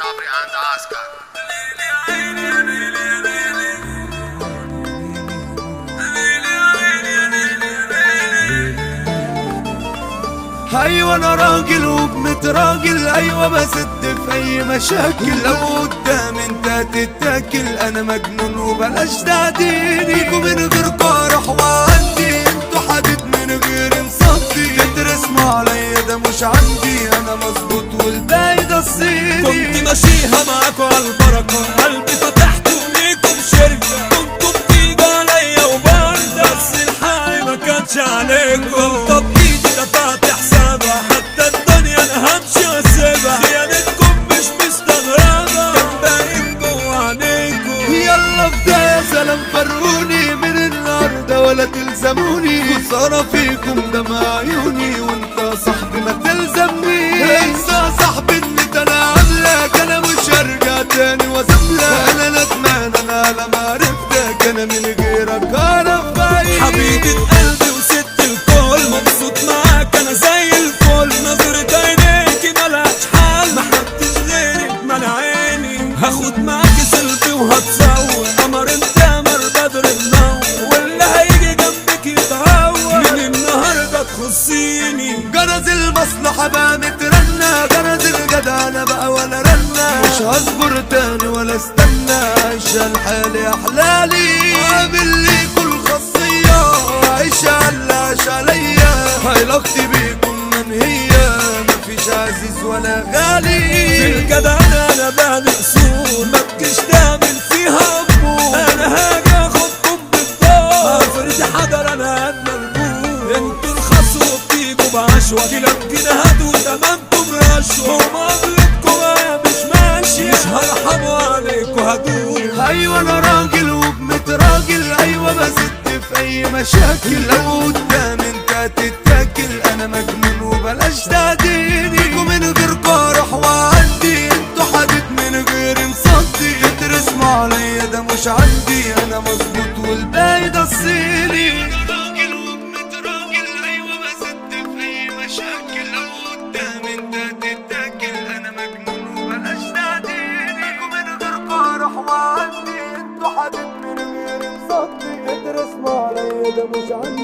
صبري عند عسكر ايوه انا راجل وبمتراجل ايوه بسد في اي مشاكل لو قدام انت تتاكل انا مجنون وبلاش تعديني فيكوا من غير قارح وعندي انتوا حديد من غير مصدي تترسموا عليا ده مش عندي انا مظبوط والباقي ده الصيني كنت ماشيها معاكوا على البركة قلبي فتحته ليكم شركة كنتوا بتيجوا عليا وبرضه بس الحق ما كانش عليكم طب ايدي دفعت حسابها حتى الدنيا انا همشي واسيبها خيانتكم مش مستغربة كان باين جوا عينيكم يلا بداية يا سلام فرقوني من النهاردة ولا تلزموني خسارة فيكم دمع عيوني وانت يا صاحبي ما تلزمنيش انسى يا صاحبي ان انا عاملك انا مش هرجع تاني واساملك انا ندمان انا لما عرفتك انا من غيرك انا بعيد حبيبة قلبي وست الكل مبسوط معاك انا زي الفل نظرة عينيكي ملهاش حل ما حدش غيرك مال عيني هاخد معاكي سيلفي وهتصور قمر انت قمر بدر النور واللي هيجي جنبك يتعور من النهارده تخصيني جرز المصلحة بقى مترنة جرز الجدع انا بقى ولا رنة مش هصبر تاني ولا استنى عيش الحالي احلالي عامل لي كل خاصية عيش على عيش عليا علاقتي بيكم منهية مفيش عزيز ولا في غالي الجدع انا انا بعد اصول ما تجيش تعمل فيها امور انا هاجي اخدكم بالدار افرض حضر انا قد ملبوس انتوا الخصوا بتيجوا بعشوة كلاب جنيهات وتمامكم رشوة ومقابلتكم انا مش ماشي مش هرحموا عليكوا هدول ايوه انا راجل وبمتراجل ايوه بزد في اي مشاكل لو قدام انت تتاكل انا مجنون وبلاش تعديني فيكوا من غير قارح وعندي انتوا حديد من غير مصدي ترسموا عليا ده مش عندي انا مظبوط والباقي ده الصيني راجل وبمتراجل ايوه بزد في اي مشاكل لو قدام انت تتاكل انا مجنون وبلاش تعديني فيكوا من غير قارح وعندي انتوا حديد من غير مصدي ترسموا عليا ده مش عندي